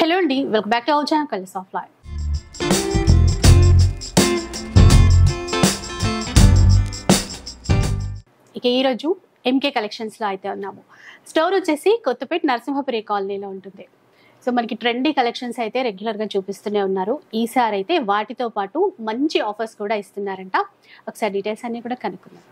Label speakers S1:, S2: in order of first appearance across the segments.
S1: Hello అండి welcome back to our channel కలిసి ఆఫ్ లైవ్ ఇక ఈరోజు ఎంకే కలెక్షన్స్లో అయితే ఉన్నాము స్టోర్ వచ్చేసి కొత్తపేట నరసింహపురి కాలనీలో ఉంటుంది సో మనకి ట్రెండీ కలెక్షన్స్ అయితే రెగ్యులర్గా చూపిస్తూనే ఉన్నారు ఈసారి అయితే వాటితో పాటు మంచి ఆఫర్స్ కూడా ఇస్తున్నారంట ఒకసారి డీటెయిల్స్ అన్ని కూడా కనుక్కుందాం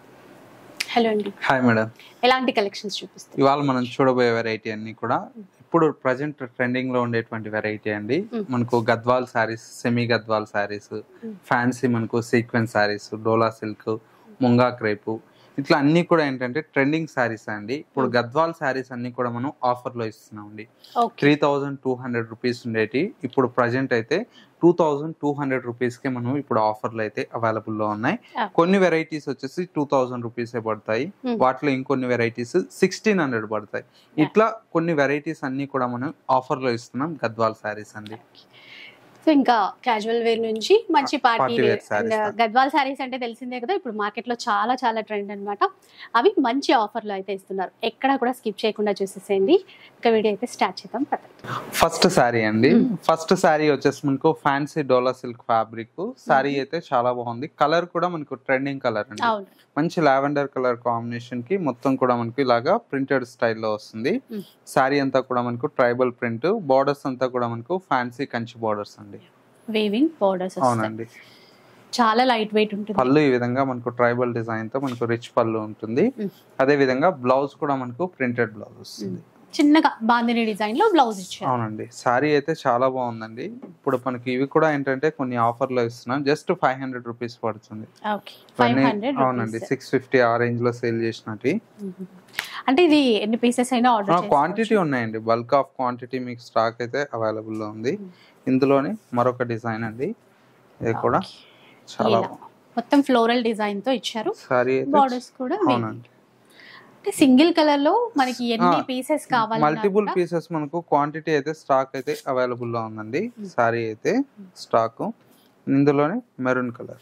S1: హలో అండి
S2: హాయ్ మేడం
S1: ఎలాంటి కలెక్షన్స్ చూపిస్తారు
S2: ఇవాళ మనం చూడబోయే వెరైటీ అన్ని కూడా ఇప్పుడు ప్రజెంట్ ట్రెండింగ్ లో ఉండేటువంటి వెరైటీ అండి
S1: Mm.
S2: మనకు గద్వాల్ శారీస్ సెమీ గద్వాల్ శారీస్ ఫ్యాన్సీ మనకు sequence sarees Dola silk Munga crepe ఇట్లా అన్ని కూడా ఏంటంటే ట్రెండింగ్ శారీస్ అండి ఇప్పుడు
S1: Mm.
S2: గద్వాల్ శారీస్ అన్ని కూడా మనం ఆఫర్ లో ఇస్తున్నాం అండి
S1: okay
S2: three thousand two hundred rupees ఉండేటి ఇప్పుడు ప్రజెంట్ అయితే two thousand two hundred rupees కి మనం ఇప్పుడు ఆఫర్లు అయితే అవైలబుల్ లో ఉన్నాయి
S1: Ah.
S2: కొన్ని వెరైటీస్ వచ్చేసి టూ థౌజండ్ రూపీసే పడతాయి
S1: Hmm.
S2: వాటిలో ఇంకొన్ని వెరైటీస్ సిక్స్టీన్ హండ్రెడ్ పడతాయి ఇట్లా కొన్ని వెరైటీస్ అన్ని కూడా మనం ఆఫర్ లో ఇస్తున్నాం గద్వాల్ శారీస్ అండి
S1: సో ఇంకా క్యాజువల్ వేర్ నుంచి మంచి party
S2: Party wear
S1: wear
S2: sarees.
S1: And Gadwal sarees అంటే తెలిసిందే కదా ఇప్పుడు మార్కెట్ లో చాలా చాలా ట్రెండ్ అన్నమాట అవి మంచి ఆఫర్ లో అయితే ఇస్తున్నారు ఎక్కడ కూడా స్కిప్ చేయకుండా చూసేసేయండి ఇంకా వీడియో అయితే స్టార్ట్ చేద్దాం పదండి
S2: ఫస్ట్ శారీ అండి
S1: Hmm.
S2: ఫస్ట్ శారీ వచ్చేసి మనకు fancy Dola silk fabric saree అయితే చాలా బాగుంది కలర్ కూడా మనకు ట్రెండింగ్ కలర్ అండి
S1: అవును
S2: మంచి లావెండర్ కలర్ కాంబినేషన్ కి మొత్తం కూడా మనకి ఇలాగా ప్రింటెడ్ స్టైల్లో వస్తుంది
S1: Mm.
S2: శారీ అంతా కూడా మనకు ట్రైబల్ ప్రింట్ బార్డర్స్ అంతా కూడా మనకు ఫ్యాన్సీ కంచి బార్డర్స్ అండి
S1: వేవింగ్ బోర్డర్స్
S2: అవునండి
S1: చాలా లైట్ వెయిట్ ఉంటుంది
S2: పళ్ళు ఈ విధంగా మనకు ట్రైబల్ డిజైన్ తో మనకు రిచ్ పళ్ళు ఉంటుంది
S1: Mm.
S2: అదే విధంగా బ్లౌజ్ కూడా మనకు ప్రింటెడ్ బ్లౌజ్ వస్తుంది
S1: చిన్నగా బాందిని డిజైన్ లో బ్లౌజ్ ఇచ్చారు
S2: అవునండి శారీ అయితే చాలా బాగుందండి ఇప్పుడు మనకి ఇవి కూడా ఏంటంటే కొన్ని ఆఫర్ లో ఇస్తున్నాం జస్ట్ ఫైవ్ హండ్రెడ్ రూపీస్ పడుతుంది
S1: ఓకే ఫైవ్
S2: ఇవన్నీ-
S1: హండ్రెడ్
S2: అవునండి సిక్స్ ఫిఫ్టీ ఆ రేంజ్ లో సేల్ చేసినట్టు
S1: అంటే ఇది ఎన్ని పీసెస్ అయినా ఆర్డర్
S2: క్వాంటిటీ ఉన్నాయండి బల్క్ ఆఫ్ క్వాంటిటీ మీకు స్టాక్ అయితే అవైలబుల్ లో ఉంది ఇందులోనే మరొక డిజైన్ అండి ఇది కూడా చాలా
S1: ఇలా. మొత్తం ఫ్లోరల్ డిజైన్ తో ఇచ్చారు
S2: సారీ అయితే
S1: బార్డర్స్ కూడా waving.
S2: అవునండి
S1: అంటే సింగిల్ కలర్ లో మనకి ఎన్ని
S2: ఆ,
S1: పీసెస్ కావాలి
S2: మల్టిపుల్ పీసెస్ మనకు క్వాంటిటీ అయితే స్టాక్ అయితే అవైలబుల్ లో ఉందండి
S1: Mm.
S2: సారీ అయితే స్టాక్ ఇందులోనే మెరూన్ కలర్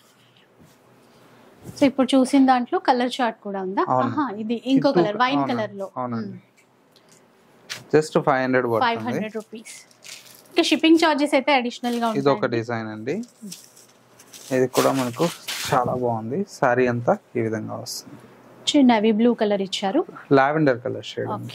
S1: సో ఇప్పుడు చూసిన దాంట్లో కలర్ చార్ట్ కూడా ఉందా
S2: అవును.
S1: ఆహా, ఇది ఇంకో
S2: ఇది
S1: కలర్ వైన్
S2: అవునండి,
S1: కలర్ లో
S2: అవునండి జస్ట్ ఫైవ్ హండ్రెడ్
S1: ఫైవ్
S2: పడుతుంది
S1: హండ్రెడ్ రూపీస్ ఇంకా షిప్పింగ్ చార్జెస్ అయితే అడిషనల్ గా
S2: ఇది ఒక
S1: ఉంటాయి
S2: డిజైన్ అండి ఇది కూడా మనకు చాలా బాగుంది సారీ అంతా ఈ విధంగా వస్తుంది
S1: నవీ బ్లూ కలర్ ఇచ్చారు
S2: లావెండర్ కలర్ షేడ్
S1: ఓకే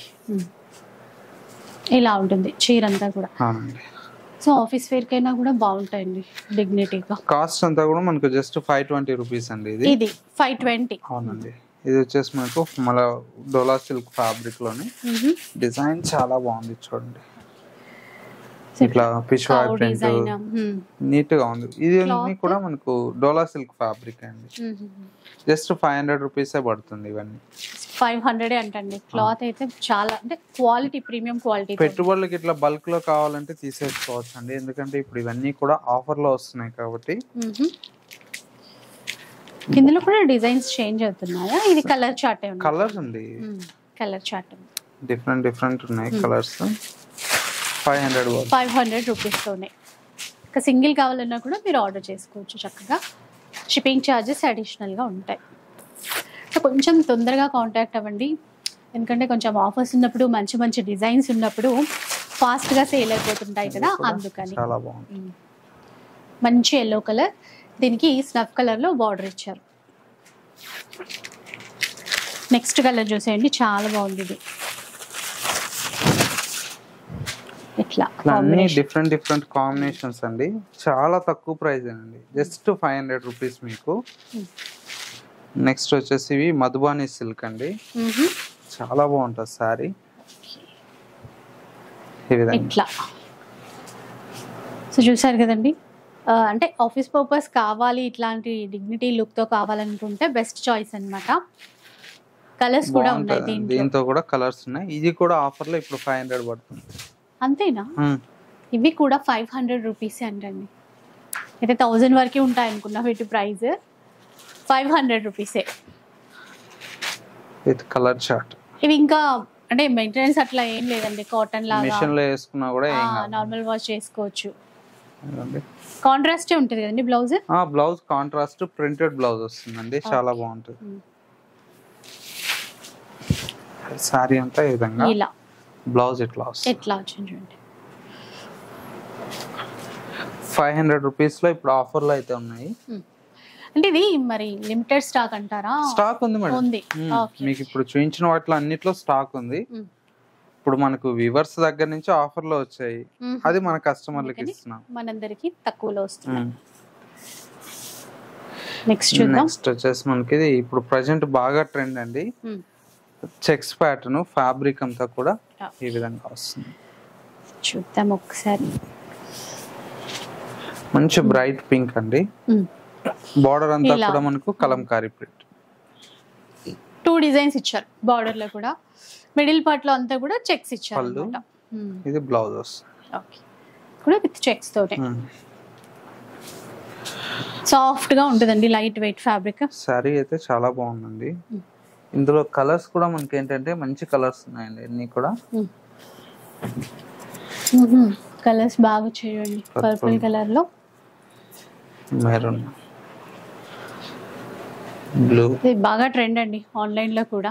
S1: ఇలా ఉంటుంది చీర అంతా కూడా
S2: అవునండి
S1: సో ఆఫీస్ వేర్ కైనా కూడా బాగుంటాయండి డిగ్నిటీగా
S2: కాస్ట్ అంతా కూడా మనకు జస్ట్ ఫైవ్ ట్వంటీ రూపీస్ అండి ఇది
S1: ఇది ఫైవ్ ట్వంటీ
S2: అవునండి ఇది వచ్చేసి మనకు మళ్ళా డోలా సిల్క్ ఫ్యాబ్రిక్ లోని డిజైన్ చాలా బాగుంది చూడండి ఇట్లా పిష్వా ప్రింట్
S1: డిజైన్
S2: నీట్ గా ఉంది ఇది అన్ని
S1: Cloth?
S2: కూడా మనకు డోలా సిల్క్ ఫ్యాబ్రిక్ అండి జస్ట్ ఫైవ్ హండ్రెడ్ రూపీసే పడుతుంది ఇవన్నీ
S1: ఫైవ్ హండ్రెడ్ అంటండి క్లాత్ అయితే చాలా అంటే క్వాలిటీ ప్రీమియం క్వాలిటీ
S2: పెట్టుబడులకి ఇట్లా బల్క్ లో కావాలంటే తీసేసుకోవచ్చు అండి ఎందుకంటే ఇప్పుడు ఇవన్నీ కూడా ఆఫర్ లో వస్తున్నాయి కాబట్టి
S1: ఇందులో కూడా డిజైన్స్ చేంజ్ అవుతున్నాయా ఇది కలర్ చార్ట్
S2: కలర్స్ అండి
S1: కలర్ చార్ట్
S2: డిఫరెంట్ డిఫరెంట్ ఉన్నాయి colours five hundred
S1: five hundred రూపీస్తోనే ఇంకా సింగిల్ కావాలన్నా కూడా మీరు ఆర్డర్ చేసుకోవచ్చు చక్కగా షిప్పింగ్ ఛార్జెస్ అడిషనల్గా ఉంటాయి సో కొంచెం తొందరగా కాంటాక్ట్ అవ్వండి ఎందుకంటే కొంచెం ఆఫర్స్ ఉన్నప్పుడు మంచి మంచి డిజైన్స్ ఉన్నప్పుడు ఫాస్ట్గా సేల్ అయిపోతుంటాయి కదా అందుకని
S2: చాలా బాగుంది
S1: మ్మ్. మంచి ఎల్లో కలర్ దీనికి స్నఫ్ కలర్లో బార్డర్ ఇచ్చారు నెక్స్ట్ కలర్ చూసేయండి చాలా బాగుంది ఇది ఇట్లా
S2: ఇట్లా అన్ని
S1: combination.
S2: డిఫరెంట్ డిఫరెంట్ కాంబినేషన్స్ అండి చాలా తక్కువ ప్రైస్ అండి జస్ట్ ఫైవ్ హండ్రెడ్ రూపీస్ మీకు
S1: Hmm.
S2: నెక్స్ట్ వచ్చేసి ఇవి మధుబాని సిల్క్ అండి
S1: మ్మ్.
S2: చాలా బాగుంటుంది సారీ ఈ విధంగా
S1: ఇట్లా సో చూసారు కదండి ఆ, అంటే ఆఫీస్ పర్పస్ కావాలి ఇట్లాంటి డిగ్నిటీ లుక్ తో కావాలనుకుంటే బెస్ట్ చాయిస్ అన్నమాట కలర్స్ కూడా ఉన్నాయి
S2: బాగుంటుంది
S1: దీంట్లో
S2: దీంతో కూడా కలర్స్ ఉన్నాయి ఇది కూడా ఆఫర్ లో ఇప్పుడు ఫైవ్ హండ్రెడ్ పడుతుంది
S1: అంతేనా
S2: Hmm.
S1: ఇవి కూడా ఫైవ్ హండ్రెడ్ రూపీస్ అంటండి అయితే థౌజండ్ వరకే ఉంటాయి అనుకున్నా వీటి ప్రైస్ ఫైవ్ హండ్రెడ్ రూపీసే
S2: విత్ కలర్ చార్ట్
S1: ఇవి ఇంకా అంటే మెయింటెనెన్స్ అట్లా ఏం లేదండి కాటన్ లాగా
S2: మిషన్ లో వేసుకున్నా కూడా ఏం కాదు
S1: నార్మల్ వాష్ చేసుకోవచ్చు
S2: ఇదిగోండి.
S1: కాంట్రాస్టే ఉంటుంది కదండి బ్లౌజ్
S2: ఆ బ్లౌజ్ కాంట్రాస్ట్ ప్రింటెడ్ బ్లౌజ్ వస్తుందండి చాలా బాగుంటుంది సారీ అంతా ఈ విధంగా
S1: ఇలా
S2: బ్లౌజ్ ఇట్లా వస్తుంది
S1: ఎట్లా వచ్చింది చూడండి
S2: ఫైవ్ హండ్రెడ్ రూపీస్ లో ఇప్పుడు ఆఫర్ లో అయితే ఉన్నాయి
S1: అంటే ఇది మరి లిమిటెడ్ స్టాక్ అంటారా
S2: స్టాక్ ఉంది మేడం
S1: ఉంది
S2: మ్మ్.
S1: ఓకే
S2: మీకు ఇప్పుడు చూపించిన వాటిలో అన్నిట్లో స్టాక్ ఉంది
S1: మ్మ్.
S2: ఇప్పుడు మనకు వివర్స్ దగ్గర నుంచి ఆఫర్ లో వచ్చాయి
S1: మ్మ్.
S2: అది మన కస్టమర్లకి
S1: అందుకని
S2: ఇస్తున్నాం
S1: మనందరికి తక్కువలో వస్తుంది నెక్స్ట్ చూద్దాం
S2: నెక్స్ట్ వచ్చేసి మనకి ఇది ఇప్పుడు ప్రజెంట్ బాగా ట్రెండ్ అండి
S1: మ్మ్.
S2: చెక్స్ ప్యాటర్న్ ఫ్యాబ్రిక్ అంతా కూడా
S1: Yeah.
S2: ఈ విధంగా వస్తుంది
S1: చూద్దాం ఒకసారి
S2: మంచి బ్రైట్ పింక్ అండి
S1: మ్మ్.
S2: బార్డర్ అంతా
S1: ఇలా.
S2: కూడా మనకు కలంకారీ ప్రింట్
S1: టూ డిజైన్స్ ఇచ్చారు బార్డర్ లో కూడా మిడిల్ పార్ట్ లో అంతా కూడా చెక్స్ ఇచ్చారు
S2: పళ్ళు.
S1: అన్నమాట. మ్మ్.
S2: ఇది బ్లౌజ్ వస్తుంది
S1: ఓకే కూడా విత్ చెక్స్ తోటే
S2: మ్మ్.
S1: సాఫ్ట్ గా ఉంటుందండి లైట్ వెయిట్ ఫ్యాబ్రిక్
S2: శారీ అయితే చాలా బాగుందండి
S1: మ్మ్.
S2: ఇందులో కలర్స్ కూడా మనకి ఏంటంటే మంచి కలర్స్ ఉన్నాయండి అన్ని కూడా
S1: కలర్స్ బాగా వచ్చాయండి
S2: Purple.
S1: పర్పుల్ కలర్ లో
S2: మెరూన్ బ్లూ
S1: ఇది బాగా ట్రెండ్ అండి ఆన్లైన్ లో కూడా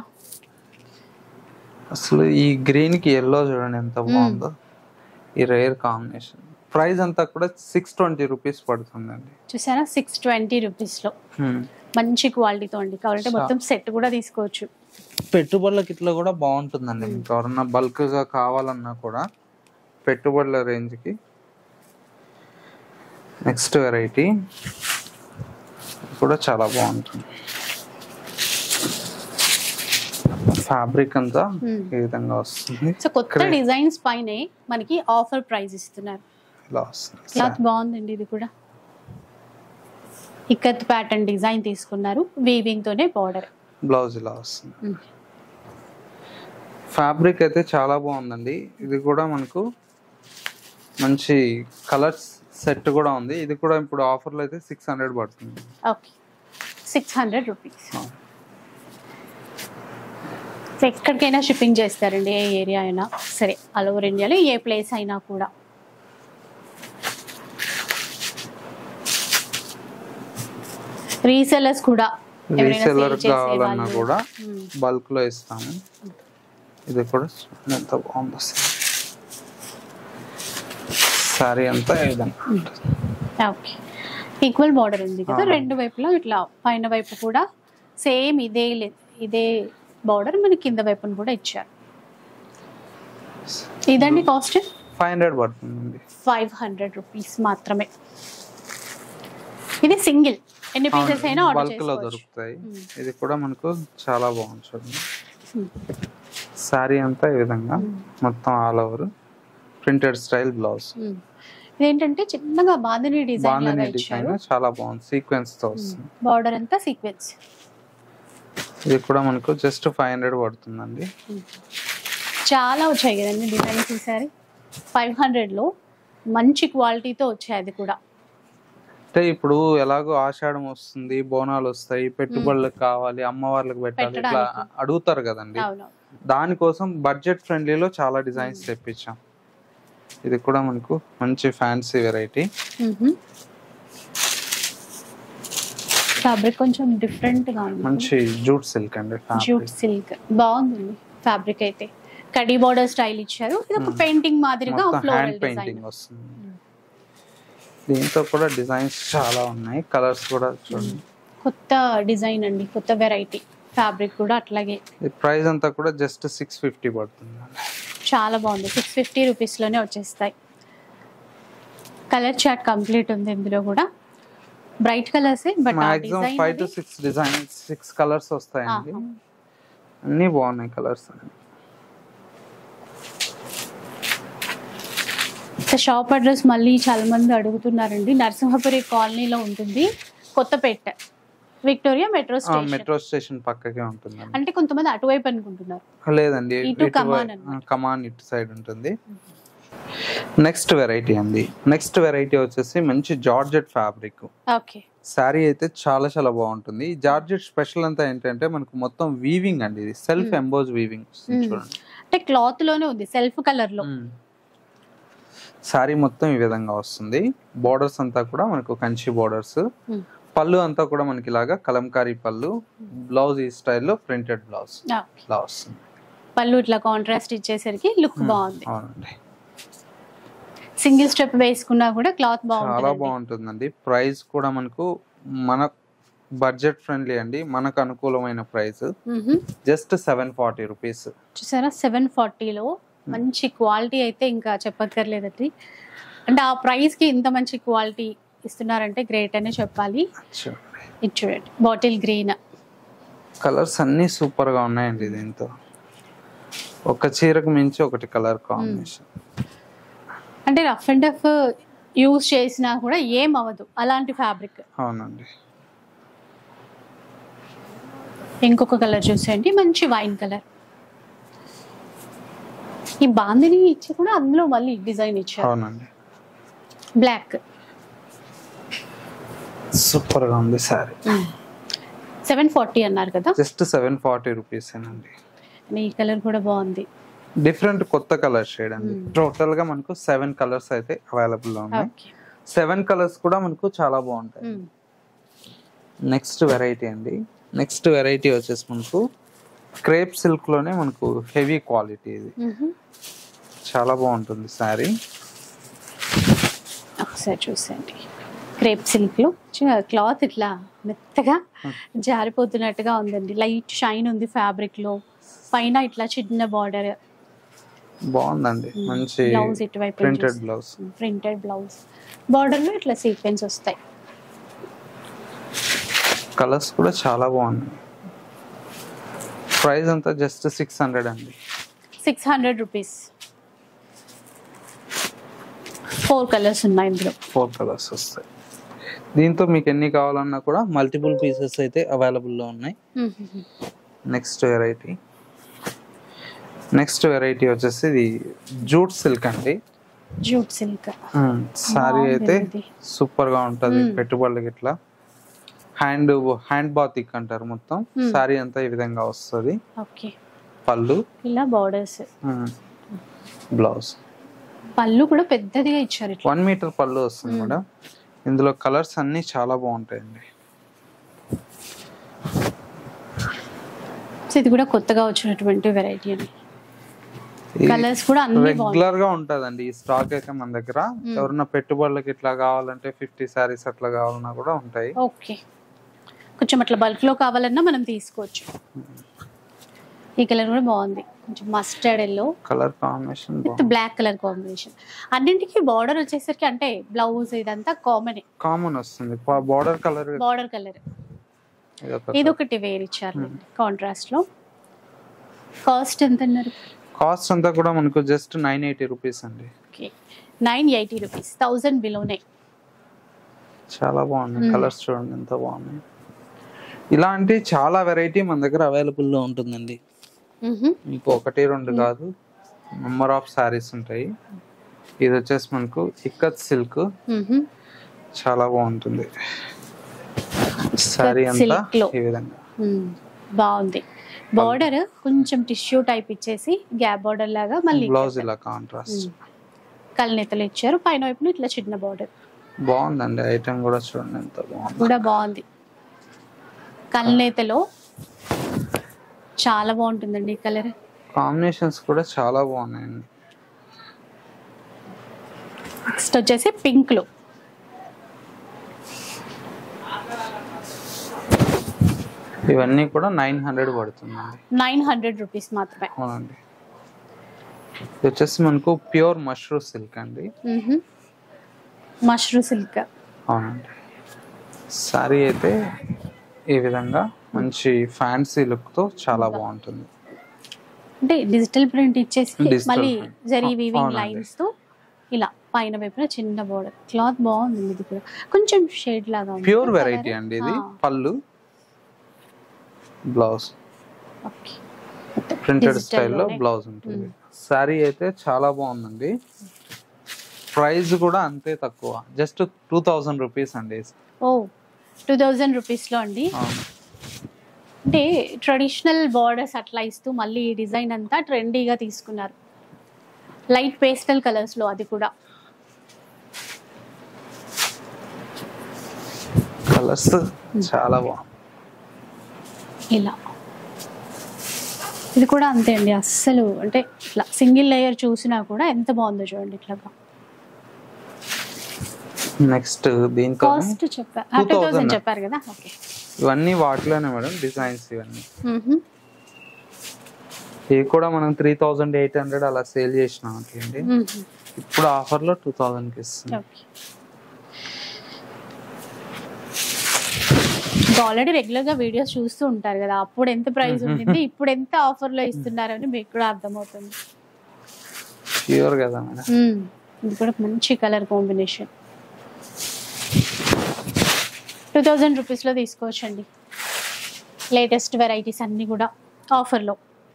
S2: అసలు ఈ గ్రీన్ కి ఎల్లో చూడండి ఎంత బాగుందో ఈ రేర్ కాంబినేషన్ ప్రైస్ అంతా కూడా సిక్స్ ట్వంటీ రూపీస్ పడుతుందండి
S1: చూసారా సిక్స్ ట్వంటీ రూపీస్ లో
S2: హ్మ్.
S1: మంచి క్వాలిటీతో అండి కావాలంటే
S2: Sure.
S1: మొత్తం సెట్ కూడా తీసుకోవచ్చు
S2: పెట్టుబడులకి ఇట్లా కూడా బాగుంటుందండి మీకు ఎవరన్నా బల్క్ గా కావాలన్నా కూడా పెట్టుబడుల రేంజ్ కి నెక్స్ట్ వెరైటీ కూడా చాలా బాగుంటుంది ఫ్యాబ్రిక్ అంతా
S1: Hmm.
S2: ఈ విధంగా వస్తుంది
S1: సో కొత్త
S2: Correct.
S1: డిజైన్స్ పైనే మనకి ఆఫర్ ప్రైస్ ఇస్తున్నారు
S2: ఇలా వస్తుంది
S1: క్లాత్ బాగుందండి ఇది కూడా ఇక్కత్ ప్యాటర్న్ డిజైన్ తీసుకున్నారు వీవింగ్ తోనే బార్డర్
S2: బ్లౌజ్ ఇలా వస్తుంది ఫ్యాబ్రిక్ అయితే చాలా బాగుందండి ఇది కూడా మనకు మంచి కలర్స్ సెట్ కూడా ఉంది ఇది కూడా ఇప్పుడు ఆఫర్లో అయితే సిక్స్ హండ్రెడ్ పడుతుంది
S1: ఓకే సిక్స్ హండ్రెడ్ రూపీస్
S2: ఆ.
S1: సో ఎక్కడికైనా షిప్పింగ్ చేస్తారండి ఏ ఏరియా అయినా సరే ఆల్ ఓవర్ ఇండియాలో ఏ ప్లేస్ అయినా కూడా రీసెల్లర్స్ కూడా ఎవరైనా
S2: రీసెల్లర్
S1: sale చేసే
S2: కావాలన్నా
S1: వాళ్ళు.
S2: కూడా
S1: మ్మ్.
S2: బల్క్ లో ఇస్తాము ఇది కూడా చూడండి ఎంత బాగుందో సారీ అంతా ఈ విధంగా ఉంటుంది.
S1: ఓకే ఈక్వల్ బార్డర్ ఉంది కదా
S2: ఆ.
S1: రెండు వైపులా ఇట్లా పైన వైపు కూడా సేమ్ ఇదే లే- ఇదే బార్డర్ మనకి కింద వైపున కూడా ఇచ్చారు ఇదండి కాస్ట్
S2: ఫైవ్ హండ్రెడ్ పడుతుందండి
S1: ఫైవ్ హండ్రెడ్ రూపీస్ మాత్రమే ఇది సింగిల్ ఎన్ని పీసెస్ అయినా ఆర్డర్
S2: బల్క్ లో
S1: చేసుకోవచ్చు
S2: దొరుకుతాయి
S1: మ్మ్.
S2: ఇది కూడా మనకు చాలా బాగుంది చూడండి
S1: మ్మ్.
S2: సారీ అంతా ఈ విధంగా మొత్తం all over printed style blouse
S1: hmm. ఇదేంటంటే చిన్నగా బాందిని డిజైన్
S2: బాగుంది
S1: లాగా
S2: డిజైన్
S1: ఇచ్చారు
S2: చాలా బాగుంది సీక్వెన్స్ తో వస్తుంది
S1: బార్డర్ అంతా సీక్వెన్స్
S2: ఇది కూడా మనకు జస్ట్ ఫైవ్ హండ్రెడ్ పడుతుందండి
S1: చాలా వచ్చాయి కదండి డిజైన్స్ ఈసారి ఫైవ్ హండ్రెడ్లో మంచి క్వాలిటీతో వచ్చాయి అది కూడా
S2: అంటే ఇప్పుడు ఎలాగో ఆషాఢం వస్తుంది బోనాలు వస్తాయి పెట్టుబడులకు కావాలి అమ్మవార్లకు పెట్టాలి ఇట్లా
S1: పెట్టడానికి.
S2: అడుగుతారు కదండి
S1: అవును
S2: దానికోసం బడ్జెట్ ఫ్రెండ్లీలో చాలా డిజైన్స్ తెప్పించాం ఇది కూడా మనకు మంచి ఫ్యాన్సీ వెరైటీ
S1: ఫ్యాబ్రిక్ కొంచెం డిఫరెంట్ గా ఉంది
S2: మంచి జూట్ సిల్క్ అండి
S1: జూట్
S2: ఫ్యాబ్రిక్
S1: సిల్క్ బాగుందండి ఫ్యాబ్రిక్ అయితే కడీ బార్డర్ స్టైల్ ఇచ్చారు ఇది ఒక
S2: Hmm.
S1: పెయింటింగ్ మాదిరిగా
S2: మొత్తం
S1: ఫ్లోరల్
S2: హ్యాండ్
S1: డిజైన్
S2: పెయింటింగ్ వస్తుంది దీంతో కూడా డిజైన్స్ చాలా ఉన్నాయి కలర్స్ కూడా చూడండి
S1: కొత్త డిజైన్ అండి కొత్త వెరైటీ ఫ్యాబ్రిక్ కూడా అట్లాగే
S2: ఈ ప్రైస్ అంతా కూడా జస్ట్ సిక్స్ ఫిఫ్టీ పడుతుంది
S1: చాలా బాగుంది సిక్స్ ఫిఫ్టీ రూపీస్లోనే వచ్చేస్తాయి కలర్ చార్ట్ కంప్లీట్ ఉంది ఇందులో కూడా bright colours but ah
S2: maximum
S1: design
S2: five to six designs six colours వస్తాయండి అన్ని బాగున్నాయి కలర్స్
S1: షాప్ అడ్రస్ మళ్ళీ చాలా మంది అడుగుతున్నారండి నరసింహపురి కాలనీలో ఉంటుంది Kothapet Victoria metro station
S2: metro station పక్కకే ఉంటుందండి
S1: అంటే కొంతమంది అటువైపు అనుకుంటున్నారు
S2: లేదండి
S1: ఇటు
S2: ఇటు
S1: కమాన్
S2: వై-
S1: అన్నమాట.
S2: కమాన్ ఇటు సైడ్ ఉంటుంది నెక్స్ట్ వెరైటీ అండి నెక్స్ట్ వెరైటీ వచ్చేసి మంచి జార్జెట్ ఫ్యాబ్రిక్
S1: ఓకే
S2: శారీ అయితే చాలా చాలా బాగుంటుంది ఈ జార్జెట్ స్పెషల్ అంతా ఏంటంటే మనకు మొత్తం వీవింగ్ అండి ఇది self
S1: Hmm.
S2: Emboss weaving
S1: Hmm.
S2: చూడండి
S1: అంటే క్లాత్ లోనే ఉంది సెల్ఫ్ కలర్ లో
S2: శారీ మొత్తం ఈ విధంగా వస్తుంది బోర్డర్స్ అంతా కూడా మనకు కంచి బోర్డర్స్
S1: Hmm.
S2: పళ్ళు అంతా కూడా మనకి ఇలాగా కలంకారీ పళ్ళు బ్లౌజ్ ఈ స్టైల్లో ప్రింటెడ్ బ్లౌజ్
S1: Okay.
S2: ఇలా వస్తుంది
S1: పళ్ళు ఇట్లా కాంట్రాస్ట్ ఇచ్చేసరికి లుక్ బాగుంది
S2: అవునండి
S1: సింగిల్ స్టెప్ వేసుకున్నా కూడా క్లాత్
S2: చాలా
S1: బాగుంటుంది
S2: బాగుంటుందండి ప్రైస్ కూడా మనకు మన బడ్జెట్ ఫ్రెండ్లీ అండి మనకు అనుకూలమైన price just seven forty rupees
S1: చూసారా సెవెన్ ఫార్టీలో మంచి క్వాలిటీ అయితే ఇంకా చెప్పక్కర్లేదండి అంటే ఆ ప్రైస్ కి ఇంత మంచి క్వాలిటీ ఇస్తున్నారంటే గ్రేట్ అనే చెప్పాలి ఇది చూడండి బాటిల్ గ్రీన్
S2: కలర్స్ అన్ని సూపర్ గా ఉన్నాయండి దీంతో ఒక చీరకు మించి ఒకటి కలర్ కాంబినేషన్
S1: అంటే రఫ్ అండ్ టఫ్ యూజ్ చేసినా కూడా ఏం అవ్వదు అలాంటి ఫ్యాబ్రిక్
S2: అవునండి
S1: ఇంకొక కలర్ చూసేయండి మంచి వైన్ కలర్ ఈ బాందిని ఇచ్చి కూడా అందులో మళ్ళీ డిజైన్ ఇచ్చారు
S2: అవునండి
S1: బ్లాక్
S2: సూపర్ గా ఉంది సారీ
S1: సెవెన్ ఫార్టీ అన్నారు కదా
S2: జస్ట్ సెవెన్ ఫార్టీ రూపీస్ అండి
S1: ఈ కలర్ కూడా బాగుంది
S2: డిఫరెంట్ కొత్త కలర్ షేడ్ అండి టోటల్ గా మనకు సెవెన్ కలర్స్ అయితే అవైలబుల్ లో ఉన్నాయి
S1: ఓకే
S2: సెవెన్ కలర్స్ కూడా మనకు చాలా బాగుంటాయి నెక్స్ట్ వెరైటీ అండి నెక్స్ట్ వెరైటీ వచ్చేసి మనకు క్రేప్ సిల్క్ లోనే మనకు హెవీ క్వాలిటీ ఇది చాలా బాగుంటుంది శారీ
S1: ఒకసారి చూసేయండి క్రేప్ సిల్క్ లో క్లాత్ ఇట్లా మెత్తగా జారిపోతున్నట్టుగా ఉందండి లైట్ షైన్ ఉంది ఫ్యాబ్రిక్ లో పైన ఇట్లా చిన్న బార్డర్
S2: బాగుందండి మంచి
S1: బ్లౌజ్ ఇటువైపు
S2: printed blouse
S1: printed blouse border లో ఇట్లా సీక్వెన్స్ వస్తాయి
S2: కలర్స్ కూడా చాలా బాగున్నాయి ప్రైస్ అంతా జస్ట్ సిక్స్ హండ్రెడ్ అండి
S1: six hundred rupees four colours ఉన్నాయి ఇందులో
S2: ఫోర్ కలర్స్ వస్తాయి దీంతో మీకు ఎన్ని కావాలన్నా కూడా మల్టిపుల్ పీసెస్ అయితే అవైలబుల్లో ఉన్నాయి నెక్స్ట్ వెరైటీ నెక్స్ట్ వెరైటీ వచ్చేసి ఇది జూట్ సిల్క్ అండి
S1: జూట్ సిల్క్
S2: సారీ
S1: బాగుంది
S2: అయితే
S1: ఇది.
S2: సూపర్ గా ఉంటది
S1: మ్మ్.
S2: పెట్టుబడులకి ఇట్లా హ్యాండ్ హ్యాండ్ బాతిక్ అంటారు మొత్తం
S1: మ్మ్.
S2: సారీ అంతా ఈ విధంగా వస్తుంది
S1: ఓకే
S2: పళ్ళు
S1: ఇలా బార్డర్స్
S2: బ్లౌజ్
S1: పళ్ళు కూడా పెద్దదిగా ఇచ్చారు ఇట్లా
S2: వన్ మీటర్ పళ్ళు వస్తుంది
S1: మ్మ్.
S2: మేడం ఇందులో కలర్స్ అన్ని చాలా బాగుంటాయండి
S1: సో ఇది కూడా కొత్తగా వచ్చినటువంటి వెరైటీ అండి కలర్స్ కూడా అన్ని బాగున్నాయి
S2: రెగ్యులర్ గా ఉంటదండి ఈ స్టాక్ అయితే మన దగ్గర ఎవరన్నా పెట్టుబడులకి ఇట్లా కావాలంటే ఫిఫ్టీ సారీస్ అట్లా కావాలన్నా కూడా ఉంటాయి
S1: ఓకే కొంచెం అట్లా బల్క్ లో కావాలన్నా మనం తీసుకోవచ్చు ఈ కలర్ కూడా బాగుంది కొంచెం mustard yellow
S2: colour combination
S1: with black colour combination అన్నింటికి బార్డర్ వచ్చేసరికి అంటే బ్లౌజ్ ఇదంతా కామన్
S2: కామన్ వస్తుంది బార్డర్ కలర్
S1: బార్డర్ కలర్ ఇది ఒకటి వేర్ ఇచ్చారు కాంట్రాస్ట్ లో కాస్ట్ ఎంత అన్నారు
S2: కాస్ట్ అంతా కూడా మనకు జస్ట్ నైన్ ఎయిటీ రూపీస్ అండి
S1: okay nine eighty rupees thousand బిలోనే
S2: చాలా బాగున్నాయి
S1: మ్మ్.
S2: కలర్స్ చూడండి ఎంత బాగున్నాయి ఇలాంటి చాలా వెరైటీ మన దగ్గర అవైలబుల్ లో ఉంటుందండి మీకు ఒకటి రెండు కాదు నెంబర్ ఆఫ్ సారీస్ ఉంటాయి ఇది వచ్చేసి మనకు ఇక్కత్ సిల్క్ చాలా బాగుంటుంది సారీ అంతా
S1: silk లో.
S2: ఈ విధంగా
S1: బాగుంది బార్డర్ కొంచెం టిష్యూ టైప్ ఇచ్చేసి గ్యాప్ బార్డర్ లాగా మళ్ళీ
S2: బ్లౌజ్ ఇలా కాంట్రాస్ట్
S1: కళ్ళనెత్తలు ఇచ్చారు పైన వైపున ఇట్లా చిన్న బార్డర్
S2: బాగుందండి ఐటమ్ కూడా చూడండి ఎంత బాగుంది
S1: కూడా బాగుంది కళ్ళనేతలో చాలా బాగుంటుందండి ఈ కలర్
S2: కాంబినేషన్స్ కూడా చాలా బాగున్నాయండి
S1: నెక్స్ట్ వచ్చేసి పింక్ లో
S2: ఇవన్నీ కూడా నైన్ హండ్రెడ్ పడుతుందండి
S1: నైన్ హండ్రెడ్ రూపీస్ మాత్రమే
S2: అవునండి ఇది వచ్చేసి మనకు ప్యూర్ మష్రూమ్ సిల్క్ అండి
S1: మష్రూ సిల్క్
S2: అవునండి సారీ అయితే ఈ విధంగా మంచి ఫ్యాన్సీ లుక్ తో చాలా బాగుంటుంది
S1: అంటే డిజిటల్ ప్రింట్ ఇచ్చేసి
S2: Digital
S1: మళ్ళీ
S2: print.
S1: జరీ
S2: ఆ,
S1: వీవింగ్
S2: అవునండి.
S1: లైన్స్ తో ఇలా పైన వైపున చిన్న బోర్డర్ క్లాత్ బాగుంది ఇది కూడా కొంచెం షేడ్ లాగా ఉంది
S2: ప్యూర్
S1: Colour.
S2: వెరైటీ అండి ఇది
S1: ఆ,
S2: పళ్ళు బ్లౌజ్
S1: okay.
S2: ప్రింటెడ్
S1: Digital
S2: స్టైల్లో
S1: లోనే.
S2: బ్లౌజ్ ఉంటుంది సారీ అయితే చాలా బాగుందండి ప్రైస్ కూడా అంతే తక్కువ జస్ట్ టూ థౌజండ్ రూపీస్ అండి
S1: ఓ టూ థౌజండ్ రూపీస్లో అండి
S2: అవును.
S1: అంటే ట్రెడిషనల్ బార్డర్స్ అట్లా ఇస్తూ మళ్ళీ ఈ డిజైన్ అంతా ట్రెండీగా తీసుకున్నారు లైట్ పేస్టల్ కలర్స్లో అది కూడా
S2: కలర్స్ చాలా బాగుంది
S1: ఇలా ఇది కూడా అంతే అండి అస్సలు అంటే ఇట్లా సింగిల్ లేయర్ చూసినా కూడా ఎంత బాగుందో చూడండి ఇట్లాగా
S2: నెక్స్ట్ దీంతో
S1: కాస్ట్ చెప్పారు టూ
S2: 2000
S1: థౌసండ్ చెప్పారు కదా ఓకే
S2: ఇవన్నీ వాటిలోనే మేడం డిజైన్స్ ఇవన్నీ ఇవి కూడా మనం త్రీ థౌజండ్ ఎయిట్ హండ్రెడ్ అలా సేల్ చేసినాం అట్లండి ఇప్పుడు ఆఫర్లో టూ థౌజండ్కి ఇస్తుంది
S1: ఓకే ఆల్రెడీ రెగ్యులర్ గా వీడియోస్ చూస్తూ ఉంటారు కదా అప్పుడు ఎంత ప్రైస్ ఉండింది ఇప్పుడు ఎంత ఆఫర్ లో ఇస్తున్నారని మీకు కూడా అర్థమవుతుంది
S2: ప్యూర్ కదా మేడం
S1: మ్మ్. ఇది కూడా మంచి కలర్ కాంబినేషన్ టూ థౌజండ్ రూపీస్లో తీసుకోవచ్చండి లేటెస్ట్ వెరైటీస్ అన్నీ కూడా ఆఫర్లో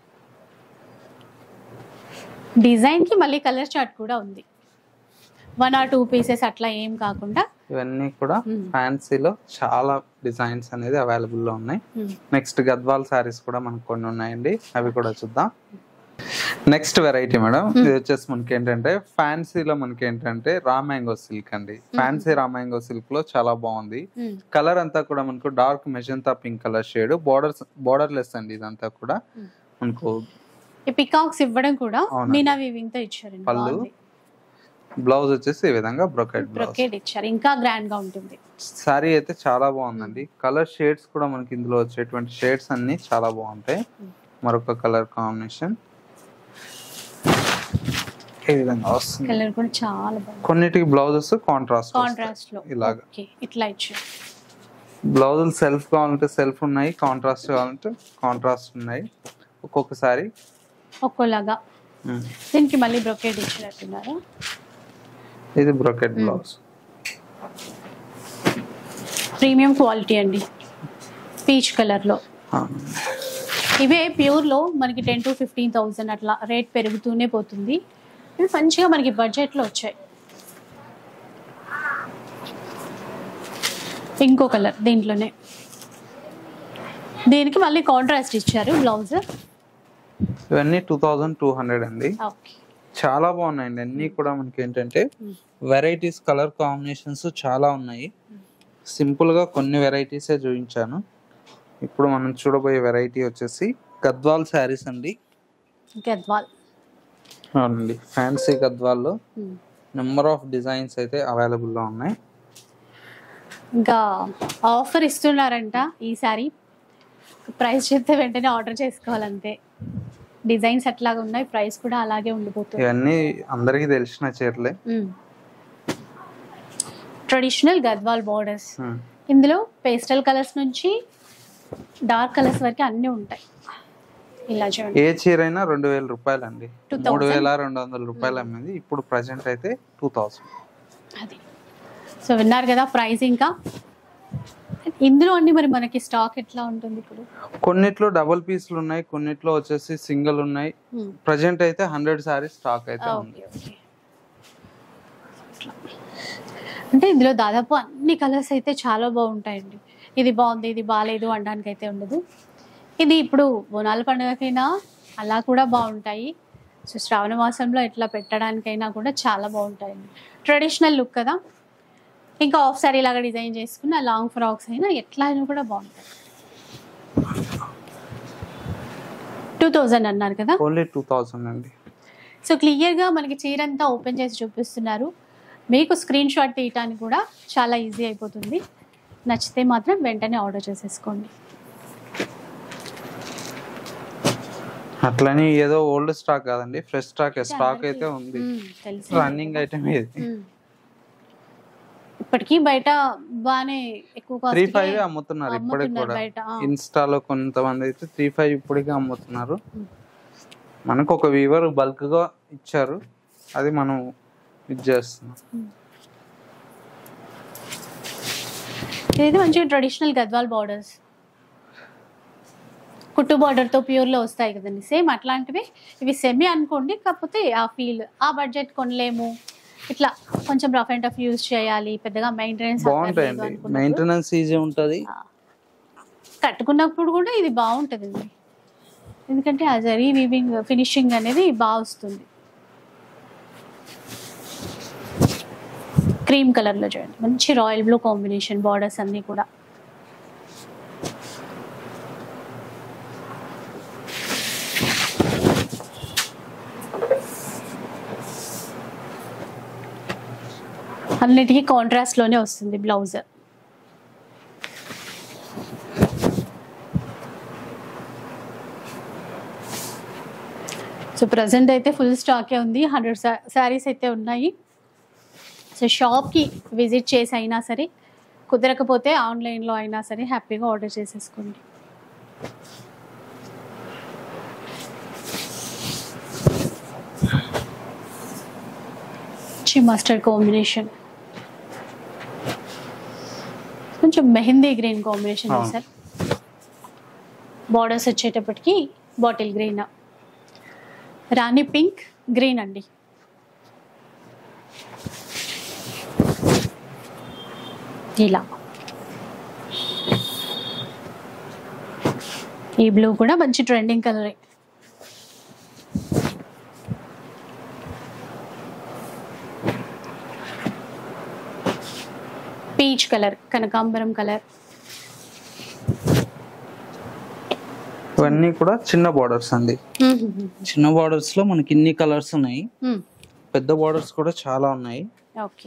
S1: డిజైన్కి మళ్ళీ కలర్ చార్ట్ కూడా ఉంది వన్ ఆర్ టూ పీసెస్ అట్లా ఏం కాకుండా
S2: ఇవన్నీ కూడా
S1: మ్మ్.
S2: ఫ్యాన్సీలో చాలా డిజైన్స్ అనేది అవైలబుల్ లో ఉన్నాయి
S1: మ్మ్.
S2: నెక్స్ట్ గద్వాల్ శారీస్ కూడా మనకు కొన్ని ఉన్నాయండి అవి కూడా చూద్దాం నెక్స్ట్ వెరైటీ మేడం ఇది వచ్చేసి మనకి ఏంటంటే ఫ్యాన్సీలో మనకి ఏంటంటే రా మ్యాంగో సిల్క్ అండి ఫ్యాన్సీ రా మ్యాంగో సిల్క్ లో చాలా బాగుంది
S1: మ్మ్.
S2: కలర్ అంతా కూడా మనకు dark magenta pink colour shade borders borderless అండి ఇదంతా కూడా
S1: మ్మ్.
S2: మనకు
S1: ఈ పికాక్స్ ఇవ్వడం కూడా
S2: అవునండి.
S1: మీనా వీవింగ్ తో ఇచ్చారండి
S2: పళ్ళు, బ్లౌజ్ వచ్చేసి ఈ విధంగా బ్రొకెట్ బ్లౌజ్
S1: బ్రొకేట్ ఇచ్చారు ఇంకా గ్రాండ్ గా ఉంటుంది
S2: సారీ అయితే చాలా బాగుందండి కలర్ షేడ్స్ కూడా మనకి ఇందులో వచ్చేటువంటి షేడ్స్ అన్ని చాలా బాగుంటాయి మరొక కలర్ కాంబినేషన్ ఈ విధంగా వస్తుంది
S1: కలర్ కూడా చాలా బాగుంది
S2: కొన్నిటికి బ్లౌజెస్ కాంట్రాస్ట్
S1: కాంట్రాస్ట్ లో
S2: ఇలాగ
S1: ఓకే ఇట్లా ఇచ్చారు
S2: బ్లౌజులు సెల్ఫ్ కావాలంటే సెల్ఫ్ ఉన్నాయి కాంట్రాస్ట్ కావాలంటే కాంట్రాస్ట్ ఉన్నాయి ఒక్కొక్కసారి
S1: ఒక్కోలాగా
S2: ఉమ్,
S1: దీనికి మళ్ళీ బ్రొకేట్ ఇచ్చినట్టున్నారు
S2: ఇది బ్రొకెట్ బ్లౌజ్
S1: ప్రీమియం క్వాలిటీ అండి పీచ్ కలర్ లో ఇవే ప్యూర్ లో మనకి టెన్ టు ఫిఫ్టీన్ థౌసండ్ అట్లా రేట్ పెరుగుతూనే పోతుంది ఇవి మంచిగా మనకి బడ్జెట్ లో వచ్చాయి ఇంకో కలర్ దీంట్లోనే దీనికి మళ్ళీ కాంట్రాస్ట్ ఇచ్చారు బ్లౌజ్
S2: ఇవన్నీ టూ థౌజండ్ టూ హండ్రెడ్ అండి
S1: ఓకే
S2: చాలా బాగున్నాయండి అన్నీ కూడా మనకి ఏంటంటే వెరైటీస్ కలర్ కాంబినేషన్స్ చాలా ఉన్నాయి సింపుల్ గా కొన్ని వెరైటీసే చూపించాను ఇప్పుడు మనం చూడబోయే వెరైటీ వచ్చేసి గద్వాల్ శారీస్ అండి
S1: గద్వాల్
S2: అవునండి ఫ్యాన్సీ గద్వాల్లో నెంబర్ ఆఫ్ డిజైన్స్ అయితే అవైలబుల్ లో ఉన్నాయి
S1: ఇంకా ఆఫర్ ఇస్తున్నారంట ఈసారి ప్రైస్ చెప్తే వెంటనే ఆర్డర్ చేసుకోవాలంతే డిజైన్స్ అట్లాగా ఉన్నాయి ప్రైస్ కూడా అలాగే ఉండిపోతుంది
S2: ఇవన్నీ అందరికీ తెలిసిన చీరలే
S1: ట్రెడిషనల్ గద్వాల్ బోర్డర్స్
S2: ఉమ్.
S1: ఇందులో పేస్టల్ కలర్స్ నుంచి డార్క్ కలర్స్ వరకు అన్నీ ఉంటాయి ఇలా చూడండి
S2: ఏ చీర అయినా రెండు వేల రూపాయలు అండి
S1: 2000?
S2: మూడు వేల రెండు వందల రూపాయలు అమ్మింది ఇప్పుడు ప్రజెంట్ అయితే టూ థౌసండ్
S1: అది సో విన్నారు కదా ప్రైస్ ఇంకా ఇందులో అన్ని మరి మనకి స్టాక్ ఎట్లా ఉంటుంది ఇప్పుడు
S2: కొన్నిట్లో డబుల్ పీస్లు ఉన్నాయి కొన్నిట్లో వచ్చేసి సింగిల్ ఉన్నాయి ప్రజెంట్ అయితే హండ్రెడ్ సారీస్ స్టాక్ అయితే ఉంది
S1: ఓకే ఓకే అట్లా. అంటే ఇందులో దాదాపు అన్ని కలర్స్ అయితే చాలా బాగుంటాయండి ఇది బాగుంది ఇది బాగాలేదు అనడానికి అయితే ఉండదు ఇది ఇప్పుడు బోనాల పండుగకైనా అలా కూడా బాగుంటాయి సో శ్రావణ మాసంలో ఇట్లా పెట్టడానికైనా కూడా చాలా బాగుంటాయండి ట్రెడిషనల్ లుక్ కదా ఇంకా ఆఫ్ సారీ లాగా డిజైన్ చేసుకున్న లాంగ్ ఫ్రాక్స్ అయినా ఎట్లా అయినా కూడా బాగుంటాయి టూ థౌజండ్ అన్నారు కదా
S2: ఓన్లీ టూ థౌసండ్ అండి
S1: సో క్లియర్గా మనకి చీర అంతా ఓపెన్ చేసి చూపిస్తున్నారు మీకు స్క్రీన్ షాట్ తీయటానికి కూడా చాలా ఈజీ అయిపోతుంది నచ్చితే మాత్రం వెంటనే ఆర్డర్ చేసేసుకోండి
S2: అట్లని ఏదో ఓల్డ్ స్టాక్ కాదండి ఫ్రెష్ స్టాక్ స్టాక్ అయితే ఉంది
S1: మ్మ్, తెలుసు
S2: రన్నింగ్ ఐటమ్ ఇది
S1: మ్మ్. ఇప్పటికీ బయట బాగానే ఎక్కువ
S2: త్రీ
S1: కాస్ట్
S2: ఫైవ్ అమ్ముతున్నారు ఇప్పటికి
S1: అమ్ముతున్నారు
S2: కూడా
S1: బయట ఆ.
S2: ఇన్స్టాలో కొంతమంది అయితే త్రీ ఫైవ్ ఇప్పటికే అమ్ముతున్నారు
S1: మ్మ్.
S2: మనకు ఒక వీవర్ బల్క్ గా ఇచ్చారు అది మనం ఇది చేస్తున్నాం
S1: ఇది మంచిగా ట్రెడిషనల్ గద్వాల్ బార్డర్స్ కుట్టు border తో ప్యూర్ లో వస్తాయి కదండి సేమ్ అట్లాంటివి ఇవి సెమీ అనుకోండి కాకపోతే ఆ ఫీల్ ఆ బడ్జెట్ కొనలేము ఇట్లా కొంచెం రఫ్ అండ్ టఫ్ యూజ్ చేయాలి పెద్దగా మెయింటెనెన్స్
S2: బాగుంటాయండి మెయింటెనెన్స్ ఈజీ ఉంటది
S1: కట్టుకున్నప్పుడు కూడా ఇది బాగుంటుంది ఎందుకంటే ఆ జరీ వీవింగ్ ఫినిషింగ్ అనేది బాగా వస్తుంది క్రీమ్ కలర్ లో చూడండి మంచి రాయల్ బ్లూ కాంబినేషన్ బార్డర్స్ అన్ని కూడా అన్నిటికీ కాంట్రాస్ట్ లోనే వస్తుంది బ్లౌజ్ సో ప్రజెంట్ అయితే ఫుల్ స్టాకే ఉంది హండ్రెడ్ శారీస్ అయితే ఉన్నాయి సో షాప్కి విజిట్ చేసి అయినా సరే కుదరకపోతే ఆన్లైన్లో అయినా సరే హ్యాపీగా ఆర్డర్ చేసేసుకోండి మస్టర్డ్ కాంబినేషన్ కొంచెం మెహందీ గ్రీన్ కాంబినేషన్
S2: అవును.
S1: సార్ బార్డర్స్ వచ్చేటప్పటికి bottle green rani pink green అండి ఇలా ఈ బ్లూ కూడా మంచి ట్రెండింగ్ కలరే పీచ్ కలర్ కనకాంబరం కలర్
S2: ఇవన్నీ కూడా చిన్న బార్డర్స్ అండి చిన్న బార్డర్స్ లో మనకి ఇన్ని కలర్స్ ఉన్నాయి పెద్ద బార్డర్స్ కూడా చాలా ఉన్నాయి
S1: ఓకే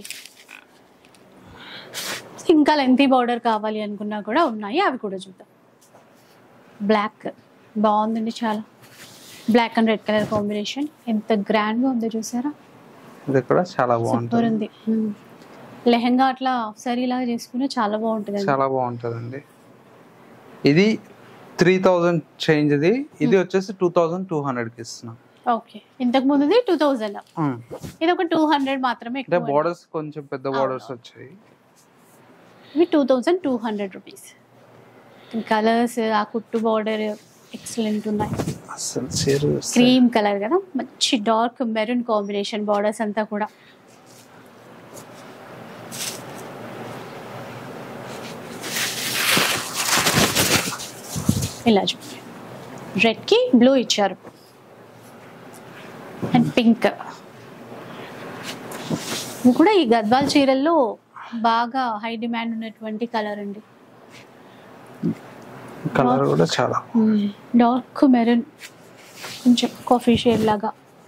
S1: ఇంకా లెంతీ బార్డర్ కావాలి అనుకున్నా కూడా ఉన్నాయి అవి కూడా చూద్దాం బ్లాక్ బాగుందండి చాలా black and red colour combination ఎంత గ్రాండ్ గా ఉందో చూసారా
S2: ఇది కూడా చాలా
S1: సూపర్
S2: బాగుంటుంది
S1: ఉంది మ్మ్. లెహంగా అట్లా సరీ లాగా చేసుకుని చాలా బాగుంటుంది
S2: చాలా బాగుంటుందండి ఇది త్రీ థౌజండ్ చేంజ్ ఇది ఇది వచ్చేసి టూ థౌజండ్ టూ హండ్రెడ్ కి ఇస్తున్నాం
S1: ఓకే ఇంతకు ముందుది టూ థౌజండ్
S2: ఉమ్.
S1: ఇది ఒక టూ హండ్రెడ్ మాత్రమే
S2: అంటే
S1: ఎక్కువ
S2: బార్డర్స్ కొంచెం పెద్ద బార్డర్స్ వచ్చాయి
S1: ఇవి two thousand two hundred rupees colours ఆ కుట్టు బార్డర్ ఎక్సలెంట్ ఉన్నాయి
S2: అసలు చీర చూస్తే
S1: క్రీమ్ కలర్ కదా మంచి డార్క్ మెరూన్ కాంబినేషన్ బార్డర్స్ అంతా కూడా ఇలా చూడండి రెడ్ కి బ్లూ ఇచ్చారు అండ్ పింక్ ఇది కూడా ఈ గద్వాల్ చీరల్లో బాగా హై డిమాండ్ ఉన్నటువంటి కలర్ అండి
S2: కలర్ కూడా చాలా
S1: డార్క్ మెరూన్ కొంచెం కాఫీ షేడ్ లాగా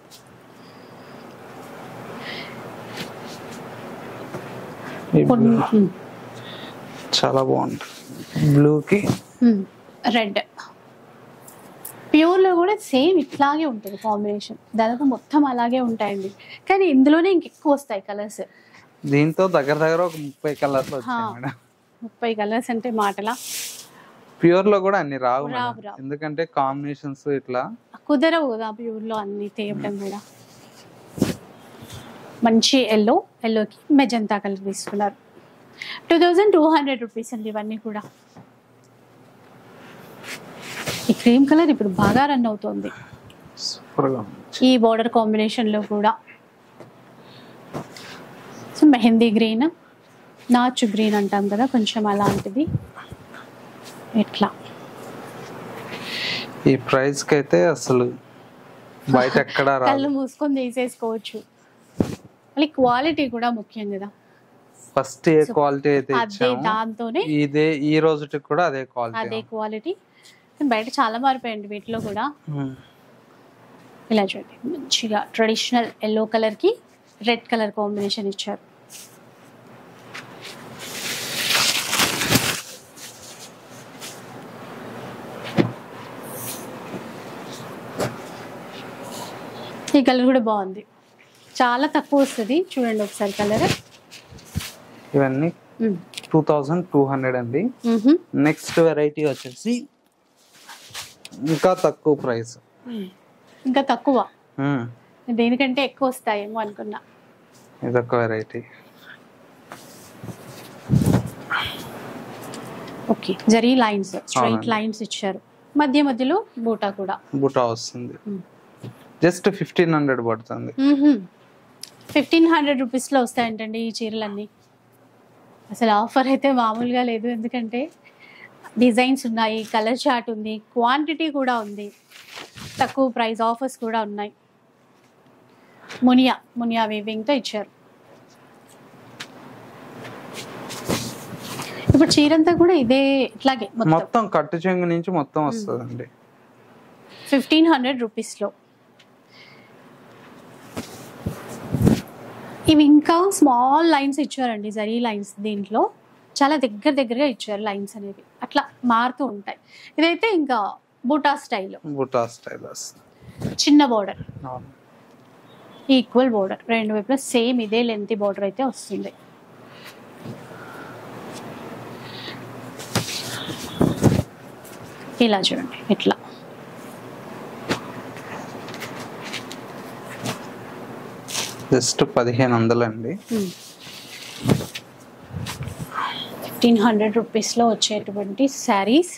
S2: ఈ blue చాలా బాగుంటుంది బ్లూ కి
S1: రెడ్ ప్యూర్లో కూడా సేమ్ ఇట్లాగే ఉంటుంది కాంబినేషన్ దాదాపు మొత్తం అలాగే ఉంటాయండి కానీ ఇందులోనే ఇంకెక్కువ వస్తాయి కలర్స్
S2: దీంతో దగ్గర దగ్గర ఒక ముప్పై కలర్లు వచ్చాయి
S1: హా.
S2: మేడం
S1: ముప్పై కలర్స్ అంటే మాటలా
S2: ప్యూర్ లో కూడా అన్ని రావు
S1: రావు,
S2: మేడం.
S1: రావు.
S2: ఎందుకంటే కాంబినేషన్స్ ఇట్లా
S1: కుదరవు కదా ప్యూర్లో అన్ని తేవడం కూడా మంచి ఎల్లో ఎల్లోకి మెజంతా కలర్ తీసుకున్నారు two thousand two hundred rupees అండి ఇవన్నీ కూడా ఈ క్రీమ్ కలర్ ఇప్పుడు బాగా రన్ అవుతోంది
S2: సూపర్ గా ఉంది.
S1: ఈ బార్డర్ కాంబినేషన్లో కూడా సో మెహందీ గ్రీన్ నాచు గ్రీన్ అంటాం కదా కొంచెం అలాంటిది ఇట్లా
S2: ఈ ప్రైస్ కి అయితే అసలు బయట ఎక్కడ
S1: కళ్ళు
S2: రాదు
S1: మూసుకొని తీసేసుకోవచ్చు మళ్ళీ క్వాలిటీ కూడా ముఖ్యం కదా
S2: ఫస్ట్ ఏ క్వాలిటీ అయితే
S1: అదే
S2: ఇచ్చాము
S1: దాంతోనే
S2: ఇదే ఈ రోజుకి కూడా అదే
S1: అదే
S2: క్వాలిటీ
S1: క్వాలిటీ బయట చాలా మారిపోయింది వీటిలో కూడా ఇలా చూడండి మంచిగా ట్రెడిషనల్ ఎల్లో కలర్ కి రెడ్ కలర్ కాంబినేషన్ ఇచ్చారు ఈ కలర్ కూడా బాగుంది చాలా తక్కువ వస్తుంది చూడండి ఒకసారి కలర్
S2: ఇవన్నీ టూ థౌజండ్ టూ హండ్రెడ్ అండి నెక్స్ట్ వెరైటీ వచ్చేసి ఇంకా తక్కువ ప్రైస్
S1: ఇంకా తక్కువ దేనికంటే ఎక్కువ వస్తాయేమో అనుకున్నా
S2: ఇదొక variety
S1: okay zari lines straight
S2: అవునండి.
S1: లైన్స్ ఇచ్చారు మధ్య మధ్యలో బూటా కూడా
S2: బుటా వస్తుంది
S1: Hmm.
S2: జస్ట్ ఫిఫ్టీన్ హండ్రెడ్ పడుతుంది
S1: ఫిఫ్టీన్ హండ్రెడ్ రూపీస్లో వస్తాయంటండి ఈ చీరలన్నీ అసలు ఆఫర్ అయితే మామూలుగా లేదు ఎందుకంటే డిజైన్స్ ఉన్నాయి కలర్ చార్ట్ ఉంది క్వాంటిటీ కూడా ఉంది తక్కువ ప్రైస్ ఆఫర్స్ కూడా ఉన్నాయి మునియా మునియా వీవింగ్తో ఇచ్చారు ఇప్పుడు చీరంతా కూడా ఇదే ఇట్లాగే మొత్తం
S2: మొత్తం కట్టు చెంగు నుంచి మొత్తం వస్తుందండి
S1: ఫిఫ్టీన్ హండ్రెడ్ రూపీస్లో ఇవి ఇంకా స్మాల్ లైన్స్ ఇచ్చారండి జరీ లైన్స్ దీంట్లో చాలా దగ్గర దగ్గరగా ఇచ్చారు లైన్స్ అనేవి అట్లా మారుతూ ఉంటాయి ఇదైతే ఇంకా బూటా స్టైల్
S2: బుటా స్టైలర్స్
S1: చిన్న బోర్డర్ ఈక్వల్ బోర్డర్ రెండు వైపులా సేమ్ ఇదే లెంత్ బోర్డర్ అయితే వస్తుంది ఇలా చూడండి ఇట్లా
S2: జస్ట్ పదిహేను వందలు అండి
S1: ఫిఫ్టీన్ హండ్రెడ్ రూపీస్లో వచ్చేటువంటి శారీస్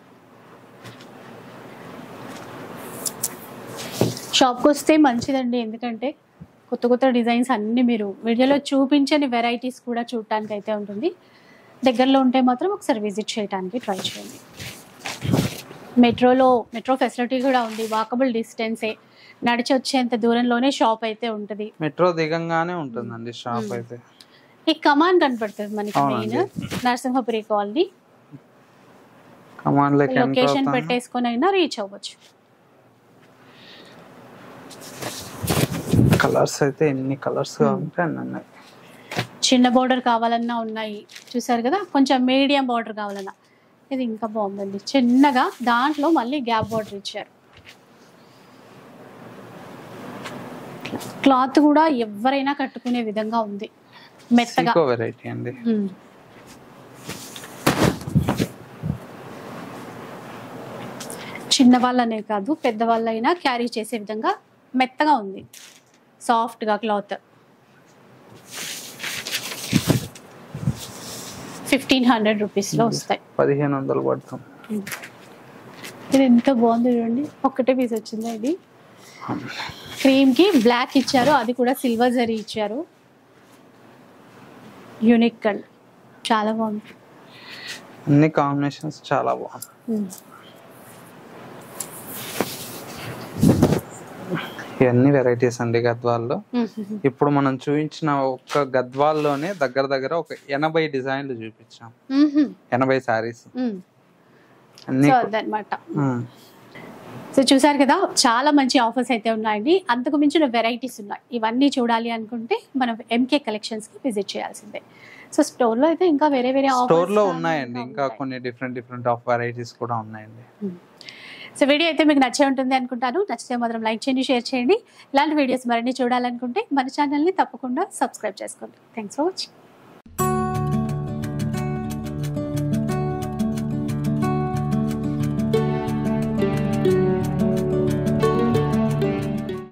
S1: షాప్కి వస్తే మంచిదండి ఎందుకంటే కొత్త కొత్త డిజైన్స్ అన్ని మీరు వీడియోలో చూపించని వెరైటీస్ కూడా చూడటానికి అయితే ఉంటుంది దగ్గరలో ఉంటే మాత్రం ఒకసారి విజిట్ చేయడానికి ట్రై చేయండి మెట్రోలో మెట్రో ఫెసిలిటీ కూడా ఉంది వాకబుల్ డిస్టెన్సే నడిచి వచ్చేంత దూరంలోనే షాప్ అయితే ఉంటుంది
S2: మెట్రో దిగంగానే ఉంటుందండి షాప్ అయితే
S1: ఈ కమాన్ కనపడుతుంది మనకి
S2: అవునండి.
S1: మెయిన్ నరసింహపురి కాలనీ
S2: కమాండ్ లెక్క
S1: లొకేషన్ పెట్టేసుకొని అయినా రీచ్ అవ్వచ్చు
S2: కలర్స్ అయితే ఎన్ని కలర్స్ కావాలంటే అన్ని ఉన్నాయి
S1: చిన్న బోర్డర్ కావాలన్నా ఉన్నాయి చూసారు కదా కొంచెం మీడియం బోర్డర్ కావాలన్నా ఇది ఇంకా బాగుందండి చిన్నగా దాంట్లో మళ్ళీ గ్యాప్ బోర్డర్ ఇచ్చారు క్లాత్ కూడా ఎవరైనా కట్టుకునే విధంగా ఉంది మెత్తగా
S2: సీకో వెరైటీ అండి
S1: ఉమ్. చిన్న వాళ్ళనే కాదు పెద్దవాళ్ళైనా క్యారీ చేసే విధంగా మెత్తగా ఉంది సాఫ్ట్గా క్లాత్ ఫిఫ్టీన్ హండ్రెడ్ రూపీస్లో వస్తాయి
S2: పదిహేను వందలు పడతాం
S1: ఇది ఎంత బాగుంది చూడండి ఒక్కటే పీస్ వచ్చిందా ఇది క్రీమ్ కి బ్లాక్ ఇచ్చారు అది కూడా సిల్వర్ జరీ ఇచ్చారు యూనిక్ కలర్ చాలా బాగుంది
S2: అన్ని కాంబినేషన్స్ చాలా బాగుంది
S1: ఉమ్.
S2: ఇవన్నీ వెరైటీస్ అండి గద్వాల్లో
S1: ఉమ్.
S2: ఇప్పుడు మనం చూపించిన ఒక్క గద్వాల్లోనే దగ్గర దగ్గర ఒక ఎనభై డిజైన్లు చూపించాం
S1: ఉమ్.
S2: ఎనభై శారీస్
S1: ఉమ్.
S2: అన్ని
S1: సో అదనమాట
S2: ఉమ్.
S1: సో చూసారు కదా చాలా మంచి ఆఫర్స్ అయితే ఉన్నాయండి అంతకు మించిన వెరైటీస్ ఉన్నాయి ఇవన్నీ చూడాలి అనుకుంటే మనం ఎంకే కలెక్షన్స్ కి విజిట్ చేయాల్సిందే సో స్టోర్ లో అయితే ఇంకా వేరే వేరే offers
S2: స్టోర్ లో
S1: కానీ
S2: ఉన్నాయండి ఇంకా
S1: ఉంటాయి.
S2: కొన్ని డిఫరెంట్ డిఫరెంట్ ఆఫ్ వెరైటీస్ కూడా ఉన్నాయండి
S1: సో వీడియో అయితే మీకు నచ్చే ఉంటుంది అనుకుంటాను నచ్చితే మాత్రం లైక్ చేయండి షేర్ చేయండి ఇలాంటి వీడియోస్ మరిన్ని చూడాలనుకుంటే మన ఛానల్ని తప్పకుండా సబ్స్క్రైబ్ చేసుకోండి థ్యాంక్స్ ఫర్ వాచింగ్